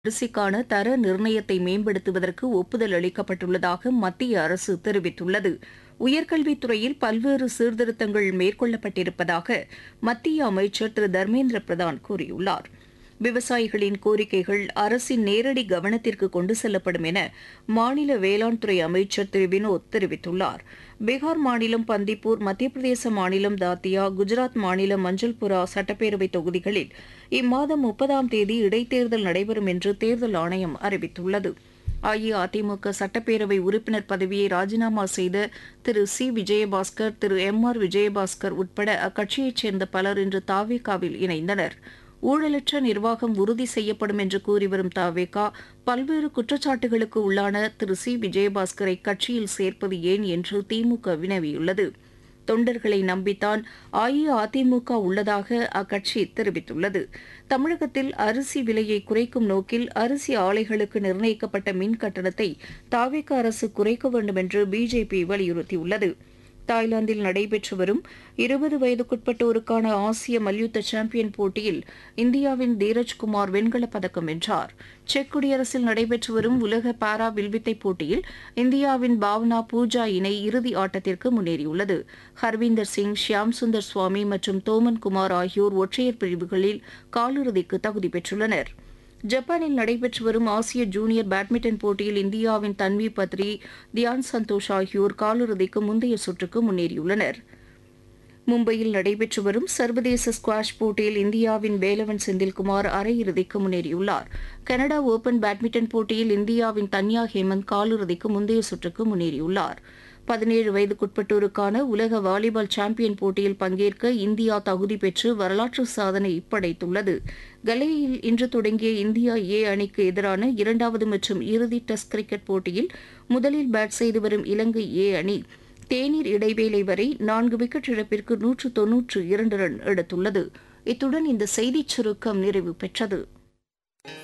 அரிசிக்கான தர நிர்ணயத்தை மேம்படுத்துவதற்கு ஒப்புதல் அளிக்கப்பட்டுள்ளதாக மத்திய அரசு தெரிவித்துள்ளது உயர்கல்வித்துறையில் பல்வேறு சீர்திருத்தங்கள் மேற்கொள்ளப்பட்டிருப்பதாக மத்திய அமைச்சர் திரு தர்மேந்திர பிரதான் கூறியுள்ளார் விவசாயிகளின் கோரிக்கைகள் அரசின் நேரடி கவனத்திற்கு கொண்டு செல்லப்படும் என மாநில வேளாண் துறை அமைச்சர் திரு வினோத் தெரிவித்துள்ளார் பீகார் மாநிலம் பந்திப்பூர் மத்திய பிரதேச மாநிலம் தாத்தியா குஜராத் மாநிலம் மஞ்சள்புரா சட்டப்பேரவை தொகுதிகளில் இம்மாதம் முப்பதாம் தேதி இடைத்தேர்தல் நடைபெறும் என்று தேர்தல் ஆணையம் அறிவித்துள்ளது அஇஅதிமுக சட்டப்பேரவை உறுப்பினர் பதவியை ராஜினாமா செய்த Thiru C Vijayabaskar Thiru M R Vijayabaskar உட்பட அக்கட்சியைச் சேர்ந்த பலர் இன்று தாவேகாவில் இணைந்தனர் ஊழலற்ற நிர்வாகம் உறுதி செய்யப்படும் என்று கூறி வரும் தாவேகா பல்வேறு குற்றச்சாட்டுகளுக்கு உள்ளான திரு சி விஜயபாஸ்கரை கட்சியில் சேர்ப்பது ஏன் என்று திமுக வினவியுள்ளது தொண்டர்களை நம்பித்தான் அஇஅதிமுக உள்ளதாக அக்கட்சி தெரிவித்துள்ளது தமிழகத்தில் அரிசி விலையை குறைக்கும் நோக்கில் அரிசி ஆலைகளுக்கு நிர்ணயிக்கப்பட்ட மின் கட்டணத்தை தாவேக அரசு குறைக்க வேண்டும் என்று பிஜேபி வலியுறுத்தியுள்ளது தாய்லாந்தில் நடைபெற்று வரும் இருபது வயதுக்குட்பட்டோருக்கான ஆசிய மல்யுத்த சாம்பியன் போட்டியில் இந்தியாவின் தீரஜ்குமார் வெண்கலப் பதக்கம் வென்றார் செக் குடியரசில் நடைபெற்று வரும் உலக பாரா வில்வித்தை போட்டியில் இந்தியாவின் பாவனா பூஜா இணை இறுதி ஆட்டத்திற்கு முன்னேறியுள்ளது ஹர்வீந்தர் சிங் ஷியாம் சுந்தர் சுவாமி மற்றும் தோமன் குமார் ஆகியோர் ஒற்றையர் பிரிவுகளில் காலிறுதிக்கு தகுதி பெற்றுள்ளனர் ஜப்பானில் நடைபெற்று வரும் ஆசிய ஜூனியர் பேட்மிண்டன் போட்டியில் இந்தியாவின் தன்வி பத்ரி தியான் சந்தோஷ் ஆகியோர் காலிறுதிக்கு முந்தைய சுற்றுக்கு முன்னேறியுள்ளனர் மும்பையில் நடைபெற்று வரும் சர்வதேச ஸ்குவாஷ் போட்டியில் இந்தியாவின் வேலவன் செந்தில்குமார் அரையிறுதிக்கு முன்னேறியுள்ளார் கனடா ஓபன் பேட்மிண்டன் போட்டியில் இந்தியாவின் தன்யா ஹேமந்த் காலிறுதிக்கு முந்தைய சுற்றுக்கு முன்னேறியுள்ளார் பதினேழு வயதுக்குட்பட்டோருக்கான உலக வாலிபால் சாம்பியன் போட்டியில் பங்கேற்க இந்தியா தகுதி பெற்று வரலாற்று சாதனை படைத்துள்ளது கலேயில் இன்று தொடங்கிய இந்தியா ஏ அணிக்கு எதிரான இரண்டாவது மற்றும் இறுதி டெஸ்ட் கிரிக்கெட் போட்டியில் முதலில் பேட் செய்து வரும் இலங்கை ஏ அணி தேநீர் இடைவேளை வரை நான்கு விக்கெட் இழப்பிற்கு நூற்று தொன்னூற்று இரண்டு ரன் எடுத்துள்ளது இத்துடன் இந்த செய்திச் சுருக்கம் நிறைவு பெற்றது